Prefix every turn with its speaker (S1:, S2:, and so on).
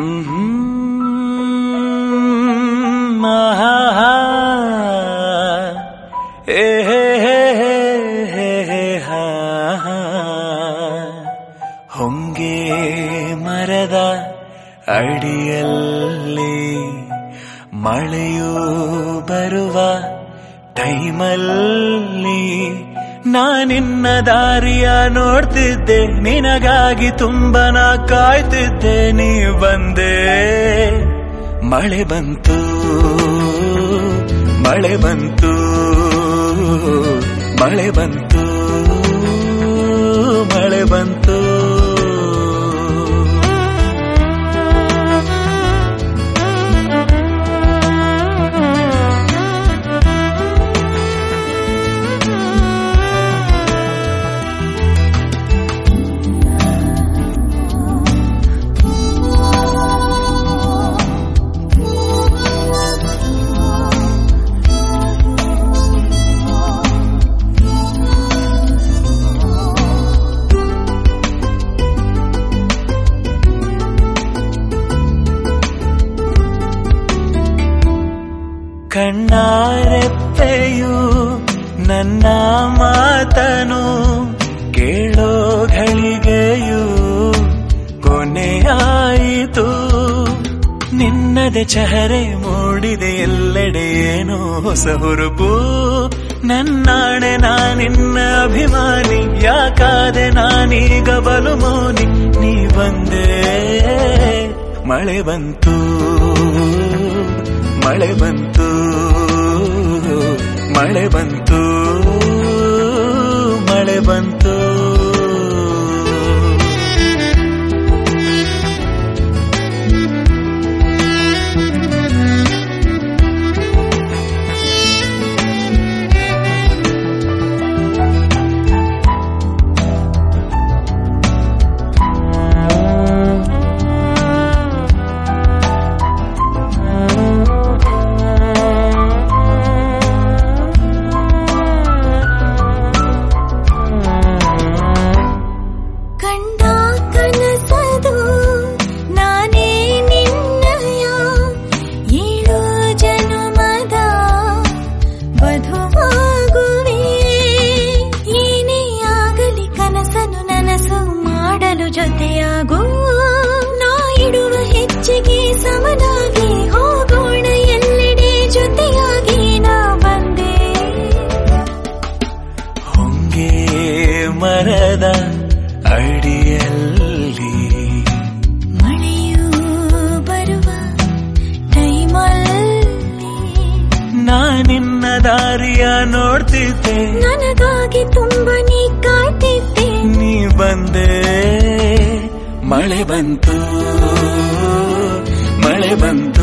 S1: ಹ್ಮ್ ಆಹಾ. ಏ ಹೇ ಹೇ ಹೇ ಹೇ ಹೇ ಹಾ ಹಾ. ಹೊಂಗೆ ಮರದ ಅಡಿಯಲ್ಲಿ ಮಳೆಯು ಬರುವ ಟೈಮಲ್ಲಿ ನಾನಿನ್ನ ದಾರಿಯ ನೋಡ್ತಿದ್ದೆ ನಿನಗಾಗಿ ತುಂಬ ನಾ ಕಾಯ್ತಿದ್ದೆ ನೀ ಬಂದೆ ಮಳೆ ಬಂತು ಮಳೆ ಬಂತು ಮಳೆ ಬಂತು ಮಳೆ ಬಂತು ಕಣ್ಣಾರೆಪ್ಪೆಯು ನನ್ನ ಮಾತನು ಕೇಳೋ ಘಳಿಗೆಯು ಕೊನೆಯಾಯಿತು ನಿನ್ನದೆ ಚಹರೆ ಮೂಡಿದೆ ಎಲ್ಲೆಡೆ ಏನೋ ಹೊಸ ಹುರುಪು ನನ್ನಾಣೆ ನಾನಿನ್ನ ಅಭಿಮಾನಿ ಯಾಕಾದೆ ನಾನೀಗ ಬಲು ಮೌನಿ ನೀ ಬಂದೆ ಮಳೆ ಬಂತು ಮಳೆ ಬಂತು ಮಳೆ ಬಂತು ಮಳೆ ಬಂತು
S2: ಕಂಡ ಕನಸದು ನಾನೇ ನಿನ್ನಯ ಏಳು ಜನುಮದ ವಧುವಾಗುವೆ ಏನೇ ಆಗಲಿ ಕನಸನು ನನಸು ಮಾಡಲು ಜೊತೆಯಾಗು ನಾ ಇಡುವ ಹೆಜ್ಜೆಗೆ ಸಮನಾಗಿ ಹೋಗೋಣ ಎಲ್ಲೆಡೆ ಜೊತೆಯಾಗಿ ನಾ ಬಂದೆ
S1: ಹೊಂಗೆ ಮರದ ಅಡಿಯಲ್ಲಿ
S2: ಮಳೆಯೂ ಬರುವ ಟೈಮಲ್ಲಿ
S1: ನಾನಿನ್ನ ದಾರಿಯ ನೋಡ್ತಿದ್ದೆ
S2: ನನಗಾಗಿ ತುಂಬ ನೀ ಕಾಯ್ತಿದ್ದೆ
S1: ನೀ ಬಂದೆ ಮಳೆ ಬಂತು ಮಳೆ ಬಂತು